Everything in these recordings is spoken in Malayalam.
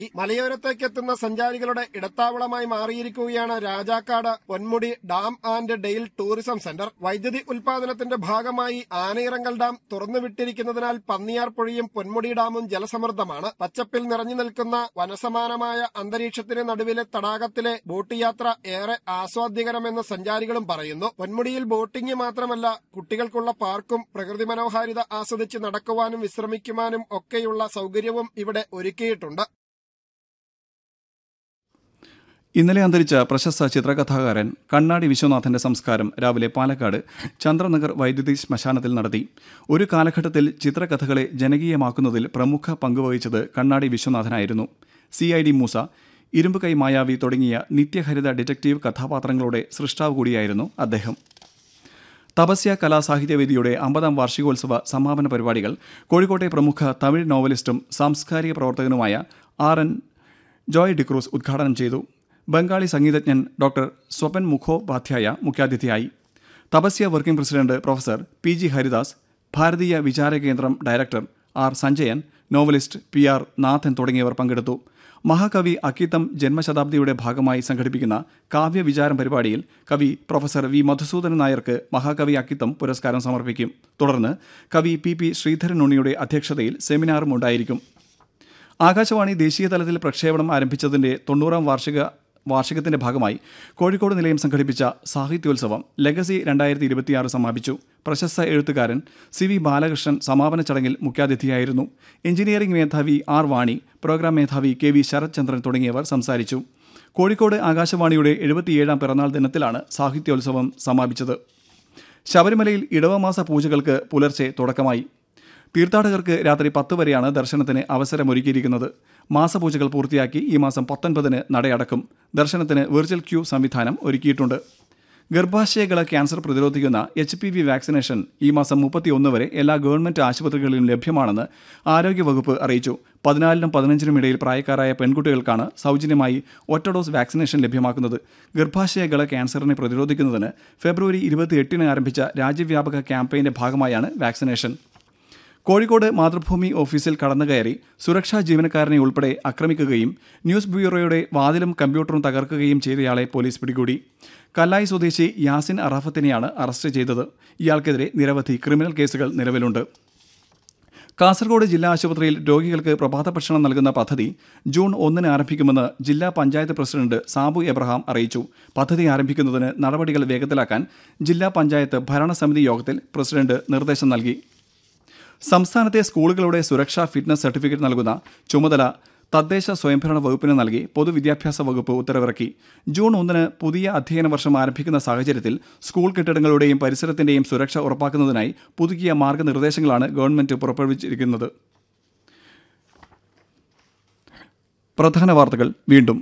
ഈ മലയോരത്തേക്ക് എത്തുന്ന സഞ്ചാരികളുടെ ഇടത്താവളമായി മാറിയിരിക്കുകയാണ് Rajakkad Ponmudi dam and dale tourism centre വൈദ്യുതി ഉൽപാദനത്തിന്റെ ഭാഗമായി ആനയിറങ്കൽ ഡാം തുറന്നുവിട്ടിരിക്കുന്നതിനാൽ പന്നിയാർ പുഴയും പൊന്മുടി ഡാമും ജലസമൃദ്ധമാണ് പച്ചപ്പിൽ നിറഞ്ഞു നിൽക്കുന്ന വനസമാനമായ അന്തരീക്ഷത്തിന് നടുവിലെ തടാകത്തിലെ ബോട്ട് യാത്ര ഏറെ ആസ്വാദ്യകരമെന്ന് സഞ്ചാരികളും പറയുന്നു പൊന്മുടിയിൽ ബോട്ടിംഗ് മാത്രമല്ല കുട്ടികൾക്കുള്ള പാർക്കും പ്രകൃതി മനോഹാരിത ആസ്വദിച്ച് നടക്കുവാനും വിശ്രമിക്കുവാനും ഒക്കെയുള്ള സൗകര്യവും ഇവിടെ ഒരുക്കിയിട്ടുണ്ട് ഇന്നലെ അന്തരിച്ച പ്രശസ്ത ചിത്രകഥാകാരൻ കണ്ണാടി വിശ്വനാഥന്റെ സംസ്കാരം രാവിലെ പാലക്കാട് ചന്ദ്രനഗർ വൈദ്യുതി ശ്മശാനത്തിൽ നടത്തി ഒരു കാലഘട്ടത്തിൽ ചിത്രകഥകളെ ജനകീയമാക്കുന്നതിൽ പ്രമുഖ പങ്കുവഹിച്ചത് കണ്ണാടി വിശ്വനാഥനായിരുന്നു C I D Moosa Irumbu Kai മായാവി തുടങ്ങിയ നിത്യഹരിത ഡിറ്റക്റ്റീവ് കഥാപാത്രങ്ങളുടെ സൃഷ്ടാവ് കൂടിയായിരുന്നു അദ്ദേഹം തപസ്യ കലാസാഹിത്യവേദിയുടെ അമ്പതാം വാർഷികോത്സവ സമാപന പരിപാടികൾ കോഴിക്കോട്ടെ പ്രമുഖ തമിഴ് നോവലിസ്റ്റും സാംസ്കാരിക പ്രവർത്തകനുമായ ആർ എൻ ജോയ് ഡിക്രൂസ് ഉദ്ഘാടനം ചെയ്തു ബംഗാളി സംഗീതജ്ഞൻ ഡോക്ടർ സ്വപൻ മുഖോപാധ്യായ മുഖ്യാതിഥിയായി Tapasya working president professor P G Haridas Bharatiya Vichara Kendram director R Sanjayan novelist P R Nathan തുടങ്ങിയവർ പങ്കെടുത്തു മഹാകവി അക്കിത്തം ജന്മശതാബ്ദിയുടെ ഭാഗമായി സംഘടിപ്പിക്കുന്ന കാവ്യവിചാരം പരിപാടിയിൽ കവി പ്രൊഫസർ വി മധുസൂദനൻ നായർക്ക് മഹാകവി അക്കിത്തം പുരസ്കാരം സമർപ്പിക്കും തുടർന്ന് കവി പി പി ശ്രീധരൻ ഉണ്ണിയുടെ അധ്യക്ഷതയിൽ സെമിനാറും ഉണ്ടായിരിക്കും ആകാശവാണി ദേശീയ തലത്തിൽ പ്രക്ഷേപണം ആരംഭിച്ചതിന്റെ തൊണ്ണൂറാം വാർഷിക വാർഷികത്തിന്റെ ഭാഗമായി കോഴിക്കോട് നിലയം സംഘടിപ്പിച്ച സാഹിത്യോത്സവം ലെഗസി രണ്ടായിരത്തി ഇരുപത്തിയാറ് സമാപിച്ചു പ്രശസ്ത എഴുത്തുകാരൻ സി വി ബാലകൃഷ്ണൻ സമാപന ചടങ്ങിൽ മുഖ്യാതിഥിയായിരുന്നു എഞ്ചിനീയറിംഗ് മേധാവി ആർ വാണി പ്രോഗ്രാം മേധാവി കെ വി ശരത്ചന്ദ്രൻ തുടങ്ങിയവർ സംസാരിച്ചു കോഴിക്കോട് ആകാശവാണിയുടെ എഴുപത്തിയേഴാം പിറന്നാൾ ദിനത്തിലാണ് സാഹിത്യോത്സവം സമാപിച്ചത് ശബരിമലയിൽ ഇടവമാസ പൂജകൾക്ക് പുലർച്ചെ തുടക്കമായി തീർത്ഥാടകർക്ക് രാത്രി പത്ത് വരെയാണ് ദർശനത്തിന് അവസരമൊരുക്കിയിരിക്കുന്നത് മാസപൂജകൾ പൂർത്തിയാക്കി ഈ മാസം പത്തൊൻപതിന് നടയടക്കും ദർശനത്തിന് വിർച്വൽ ക്യൂ സംവിധാനം ഒരുക്കിയിട്ടുണ്ട് ഗർഭാശയകള ക്യാൻസർ പ്രതിരോധിക്കുന്ന എച്ച് പി വി വാക്സിനേഷൻ ഈ മാസം മുപ്പത്തിയൊന്ന് വരെ എല്ലാ ഗവൺമെന്റ് ആശുപത്രികളിലും ലഭ്യമാണെന്ന് ആരോഗ്യവകുപ്പ് അറിയിച്ചു പതിനാലിനും പതിനഞ്ചിനും ഇടയിൽ പ്രായക്കാരായ പെൺകുട്ടികൾക്കാണ് സൗജന്യമായി ഒറ്റ ഡോസ് വാക്സിനേഷൻ ലഭ്യമാക്കുന്നത് ഗർഭാശയകള ക്യാൻസറിനെ പ്രതിരോധിക്കുന്നതിന് ഫെബ്രുവരി ഇരുപത്തിയെട്ടിന് ആരംഭിച്ച രാജ്യവ്യാപക ക്യാമ്പയിന്റെ ഭാഗമായാണ് വാക്സിനേഷൻ കോഴിക്കോട് മാതൃഭൂമി ഓഫീസിൽ കടന്നുകയറി സുരക്ഷാ ജീവനക്കാരനെ ഉൾപ്പെടെ ആക്രമിക്കുകയും ന്യൂസ് ബ്യൂറോയുടെ വാതിലും കമ്പ്യൂട്ടറും തകർക്കുകയും ചെയ്തയാളെ പോലീസ് പിടികൂടി കല്ലായി സ്വദേശി യാസിൻ അറാഫത്തിനെയാണ് അറസ്റ്റ് ചെയ്തത് ഇയാൾക്കെതിരെ നിരവധി ക്രിമിനൽ കേസുകൾ നിലവിലുണ്ട് കാസർഗോഡ് ജില്ലാ ആശുപത്രിയിൽ രോഗികൾക്ക് പ്രഭാത ഭക്ഷണം നൽകുന്ന പദ്ധതി ജൂൺ ഒന്നിന് ആരംഭിക്കുമെന്ന് ജില്ലാ പഞ്ചായത്ത് പ്രസിഡന്റ് സാബു എബ്രഹാം അറിയിച്ചു പദ്ധതി ആരംഭിക്കുന്നതിന് നടപടികൾ വേഗത്തിലാക്കാൻ ജില്ലാ പഞ്ചായത്ത് ഭരണസമിതി യോഗത്തിൽ പ്രസിഡന്റ് നിർദ്ദേശം നൽകി സംസ്ഥാനത്തെ സ്കൂളുകളുടെ സുരക്ഷാ ഫിറ്റ്നസ് സർട്ടിഫിക്കറ്റ് നൽകുന്ന ചുമതല തദ്ദേശ സ്വയംഭരണ വകുപ്പിന് നൽകി പൊതുവിദ്യാഭ്യാസ വകുപ്പ് ഉത്തരവിറക്കി ജൂൺ ഒന്നിന് പുതിയ അധ്യയന വർഷം ആരംഭിക്കുന്ന സാഹചര്യത്തിൽ സ്കൂൾ കെട്ടിടങ്ങളുടെയും പരിസരത്തിന്റെയും സുരക്ഷ ഉറപ്പാക്കുന്നതിനായി പുതുക്കിയ മാർഗനിർദ്ദേശങ്ങളാണ് ഗവൺമെന്റ് പുറപ്പെടുവിച്ചിരിക്കുന്നത് പ്രധാന വാർത്തകൾ വീണ്ടും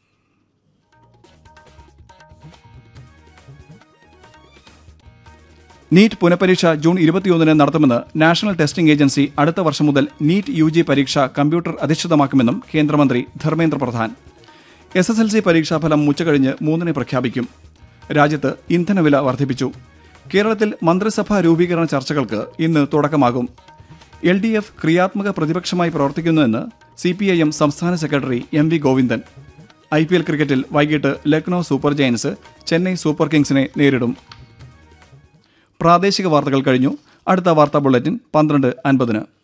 നീറ്റ് പുനഃപരീക്ഷ ജൂൺ ഇരുപത്തിയൊന്നിന് നടത്തുമെന്ന് നാഷണൽ ടെസ്റ്റിംഗ് ഏജൻസി അടുത്ത വർഷം മുതൽ നീറ്റ് യു ജി പരീക്ഷ കമ്പ്യൂട്ടർ അധിഷ്ഠിതമാക്കുമെന്നും കേന്ദ്രമന്ത്രി Dharmendra Pradhan S S L C പരീക്ഷാഫലം ഉച്ചകഴിഞ്ഞ് മൂന്നിന് പ്രഖ്യാപിക്കും രാജ്യത്ത് ഇന്ധനവില വർദ്ധിപ്പിച്ചു കേരളത്തിൽ മന്ത്രിസഭാ രൂപീകരണ ചർച്ചകൾക്ക് ഇന്ന് തുടക്കമാകും എൽ ഡി എഫ് ക്രിയാത്മക പ്രതിപക്ഷമായി പ്രവർത്തിക്കുന്നുവെന്ന് സി പി ഐ എം സംസ്ഥാന secretary M V Govindan I P L ക്രിക്കറ്റിൽ വൈകിട്ട് Lucknow super giants Chennai super കിങ്സിനെ നേരിടും പ്രാദേശിക വാർത്തകൾ കഴിഞ്ഞു അടുത്ത വാർത്താ ബുള്ളറ്റിൻ പന്ത്രണ്ട് അൻപതിന്